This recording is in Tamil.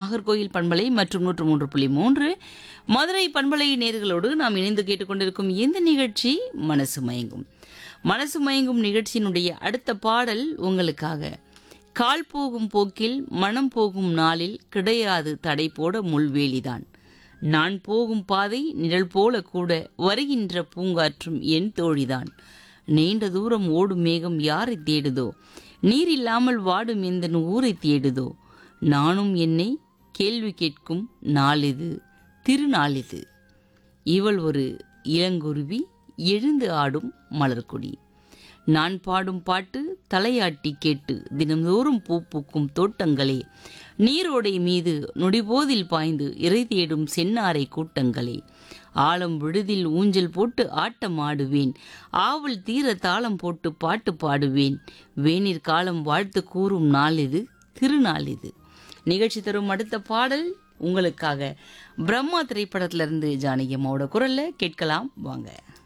நாகர்கோயில் பண்பலை மற்றும் நூற்று மூன்று புள்ளி மூன்று மதுரை பண்பலை நேர்களோடு நாம் இணைந்து கேட்டுக்கொண்டிருக்கும் இந்த நிகழ்ச்சி மனசு மயங்கும் மனசு மயங்கும் நிகழ்ச்சியினுடைய அடுத்த பாடல் உங்களுக்காக கால் போகும் போக்கில் மனம் போகும் நாளில் கிடையாது தடை போட முள்வேலிதான் நான் போகும் பாதை நிழல் போல கூட வருகின்ற பூங்காற்றும் என் தோழிதான் நீண்ட தூரம் ஓடும் மேகம் யாரை தேடுதோ நீர் இல்லாமல் வாடும் எந்த ஊரை தேடுதோ நானும் என்னை கேள்வி கேட்கும் நாளிது திருநாளிது இவள் ஒரு இளங்குருவி எழுந்து ஆடும் மலர்கொடி நான் பாடும் பாட்டு தலையாட்டி கேட்டு தினந்தோறும் பூ பூக்கும் தோட்டங்களே நீரோடை மீது நொடிபோதில் பாய்ந்து இறை தேடும் சென்னாரை கூட்டங்களே ஆழம் விடுதில் ஊஞ்சல் போட்டு ஆட்டம் ஆடுவேன் ஆவல் தீர தாளம் போட்டு பாட்டு பாடுவேன் வேனிற் காலம் வாழ்த்து கூறும் நாள் இது திருநாள் இது நிகழ்ச்சி தரும் அடுத்த பாடல் உங்களுக்காக பிரம்மா திரைப்படத்திலிருந்து ஜானகி அம்மாவோட குரல்ல கேட்கலாம் வாங்க